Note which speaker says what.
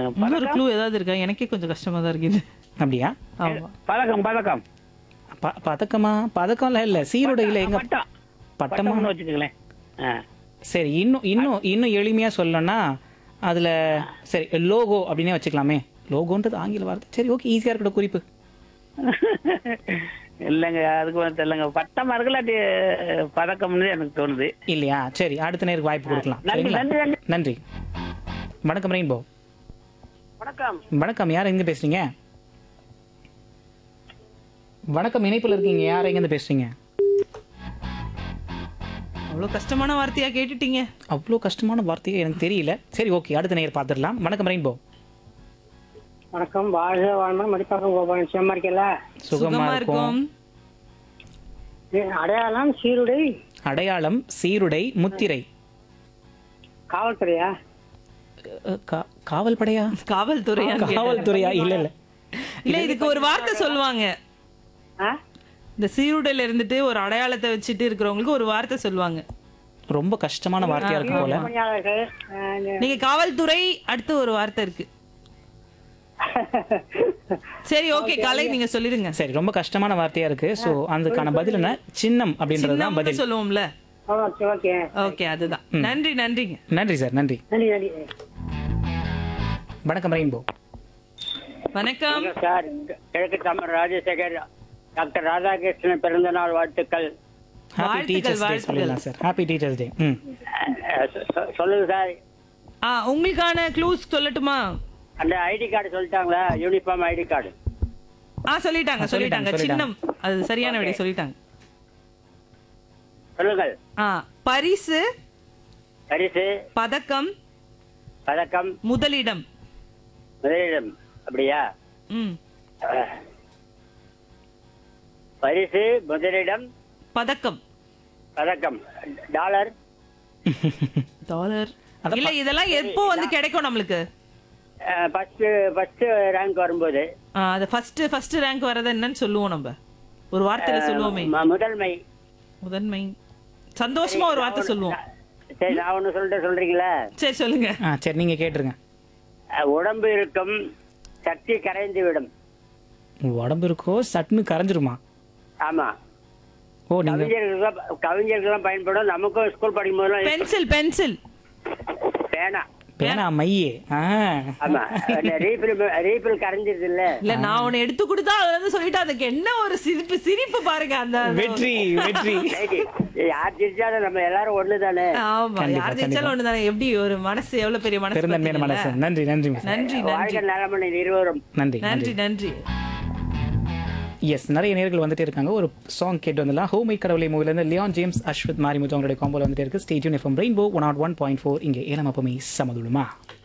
Speaker 1: இன்னொரு க்ளூ ஏதாவது இருக்கா எனக்கே கொஞ்சம் கஷ்டமா தான் இருக்குது
Speaker 2: அப்படியா
Speaker 1: ஆமா
Speaker 3: பதக்கம் பதக்கம்
Speaker 2: ப- பதக்கமா பதக்கம்லாம் இல்ல சீருடையில எங்க
Speaker 3: பட்டம்
Speaker 2: பட்டமா
Speaker 3: பட்டம்னு வச்சுக்கங்களேன் ஆ.
Speaker 2: சரி இன்னும் இன்னும் இன்னும் எளிமையா சொல்லணும்னா அதுல சரி லோகோ அப்படின்னே வச்சுக்கலாமே லோகோன்றது ஆங்கில வார்த்தை சரி ஓகே ஈஸியா இருக்கட்டும் குறிப்பு
Speaker 3: இல்லைங்க அதுக்கு வந்து இல்லைங்க பட்டமா இருக்கலாட்டி பதக்கம்னு எனக்கு தோணுது
Speaker 2: இல்லையா சரி அடுத்த நேருக்கு வாய்ப்பு கொடுக்கலாம்
Speaker 3: நன்றி
Speaker 2: சரிங்களா
Speaker 3: நன்றி நன்றி
Speaker 2: நன்றி வணக்கம் ரெயின்போ
Speaker 3: வணக்கம்
Speaker 2: வணக்கம் யார் எங்க பேசுறீங்க வணக்கம் இணைப்புல இருக்கீங்க யார் எங்க இருந்து பேசுறீங்க
Speaker 1: அவ்வளவு கஷ்டமான வார்த்தையா கேட்டுட்டீங்க
Speaker 2: அவ்வளோ கஷ்டமான வார்த்தையே எனக்கு தெரியல சரி ஓகே அடுத்த நேர் பார்த்துடலாம் வணக்கம் ரெயின்போ
Speaker 4: வணக்கம் வாழ்க வாழ்மா மதிப்பாக்கம் கோபாலன் நிச்சயமா இருக்கல
Speaker 2: சுகமா
Speaker 1: சுகமா
Speaker 2: இருக்கும்
Speaker 1: இருக்கும்
Speaker 4: அடையாளம் சீருடை
Speaker 2: அடையாளம் சீருடை முத்திரை
Speaker 4: காவல்துறையா
Speaker 2: அஹ், கா- காவல் படையா
Speaker 1: காவல்துறையா
Speaker 2: காவல்துறையா இல்ல இல்ல
Speaker 1: இல்ல இதுக்கு ஒரு வார்த்தை சொல்லுவாங்க
Speaker 4: ஆ?
Speaker 1: இந்த சீருடையில இருந்துட்டு ஒரு அடையாளத்தை வச்சுட்டு இருக்கிறவங்களுக்கு ஒரு வார்த்தை சொல்லுவாங்க
Speaker 2: ரொம்ப கஷ்டமான வார்த்தையா இருக்கு போல
Speaker 4: பணியாளர்கள் ஆ, இந்த-
Speaker 1: நீங்க காவல்துறை அடுத்து ஒரு வார்த்தை இருக்கு சரி ஓகே கலை நீங்க சொல்லிடுங்க
Speaker 2: சரி ரொம்ப கஷ்டமான வார்த்தையா இருக்கு சோ அதுக்கான பதில் என்ன சின்னம் அப்படின்றது தான்
Speaker 1: சின்னம்னு
Speaker 2: பதில்
Speaker 1: சொல்லுவோம்ல
Speaker 4: ஓகே ஓகே
Speaker 1: ஓகே அதுதான் நன்றி நன்றிங்க
Speaker 2: நன்றி சார் நன்றி
Speaker 4: நன்றி நன்றி
Speaker 2: வணக்கம் ரெயின்போ
Speaker 1: வணக்கம்
Speaker 4: சார் கிழக்கு தமிழ் ராஜசேகர் டாக்டர் ராதாகிருஷ்ணன் பிறந்த நாள் வாழ்த்துக்கள்
Speaker 2: ஹாப்பி
Speaker 1: வாழ்த்துக்கள்,
Speaker 2: டீச்சர்ஸ் டே
Speaker 1: வாழ்த்துக்கள்.
Speaker 2: சொல்லிடலாம் சார் ஹாப்பி டீச்சர்ஸ் டே ம்
Speaker 4: சொல்லுங்க சார்
Speaker 1: ஆ உங்களுக்கான க்ளூஸ் சொல்லட்டுமா
Speaker 4: அந்த ஐடி கார்டு சொல்லிட்டாங்களா யூனிஃபார்ம் ஐடி கார்டு
Speaker 1: ஆ சொல்லிட்டாங்க சொல்லிட்டாங்க
Speaker 2: சொல்லிட்டாங்க.
Speaker 1: சின்னம் அது சரியான விடை சொல்லிட்டாங்க
Speaker 4: சொல்லுங்கள்
Speaker 1: ஆ பரிசு
Speaker 4: பரிசு
Speaker 1: பதக்கம்
Speaker 4: பதக்கம்
Speaker 1: முதலிடம்
Speaker 4: முதலிடம் அப்படியா
Speaker 1: ம்
Speaker 4: பரிசு முதலிடம்
Speaker 1: பதக்கம்
Speaker 4: பதக்கம் டாலர்
Speaker 1: டாலர் இல்ல இதெல்லாம் எப்போ வந்து கிடைக்கும் நம்மளுக்கு
Speaker 4: ஃபர்ஸ்ட் ஃபர்ஸ்ட் ரேங்க் வரும்போது
Speaker 1: ஆ, அது ஃபர்ஸ்ட் ஃபர்ஸ்ட் ரேங்க் வரது என்னன்னு சொல்லுவோம் நம்ம ஒரு வார்த்தையில சொல்லுவோமே
Speaker 4: ம- முதன்மை
Speaker 1: முதன்மை சந்தோஷமா ஒரு வார்த்தை சொல்லுவோம்
Speaker 4: சரி நான் ஒண்ணு சொல்லிட்டு சொல்றீங்களா
Speaker 1: சரி சொல்லுங்க
Speaker 2: ஆ சரி நீங்க கேட்டுருங்க
Speaker 4: அஹ், உடம்பு இருக்கும் சக்தி கரைந்து விடும்
Speaker 2: உடம்பு இருக்கோ சட்டுன்னு கரைஞ்சிருமா
Speaker 4: ஆமா
Speaker 2: ஓ நீங்க
Speaker 4: கவிஞர்கள் கவிஞர்கள்லாம் பயன்படும் நமக்கும் ஸ்கூல் படிக்கும் போதெல்லாம்
Speaker 1: பென்சில் பென்சில்
Speaker 4: பேனா
Speaker 2: பேனா மையே ஆ
Speaker 4: ஆமா ரீஃபில் ரீஃபில் கரைஞ்சிருது இல்ல
Speaker 1: இல்ல நான் உன்னை எடுத்து கொடுத்தா அது வந்து சொல்லிட்டு அதுக்கு என்ன ஒரு சிரிப்பு சிரிப்பு பாருங்க அந்த
Speaker 2: வெற்றி வெற்றி
Speaker 4: யார் ஜெயிச்சாலும் நம்ம எல்லாரும் ஒண்ணுதானே
Speaker 1: ஆமா
Speaker 2: கண்டிப்பா,
Speaker 1: யார் ஜெயிச்சாலும் ஒண்ணுதானே எப்படி ஒரு மனசு எவ்வளவு பெரிய மனசு
Speaker 2: பெருந்தன்மையான
Speaker 1: பாத்தீங்களா?
Speaker 2: மனசு நன்றி நன்றி மிஸ்.
Speaker 1: நன்றி நன்றி
Speaker 4: வாழ்க்கை நலமணி இருவரும்
Speaker 2: நன்றி
Speaker 1: நன்றி
Speaker 2: நன்றி
Speaker 1: நன்றி
Speaker 2: எஸ் நிறைய நேர்கள் வந்துட்டே இருக்காங்க ஒரு சாங் கேட்டு வந்துடலாம் ஹோமை கடவுளை மூவில இருந்து லியான் ஜேம்ஸ் அஸ்வத் மாரிமுத்து அவங்களுடைய காம்போல வந்துட்டே இருக்கு stage FM rainbow one nought one point four இங்கே ஏலம் அப்பமே சமதுடுமா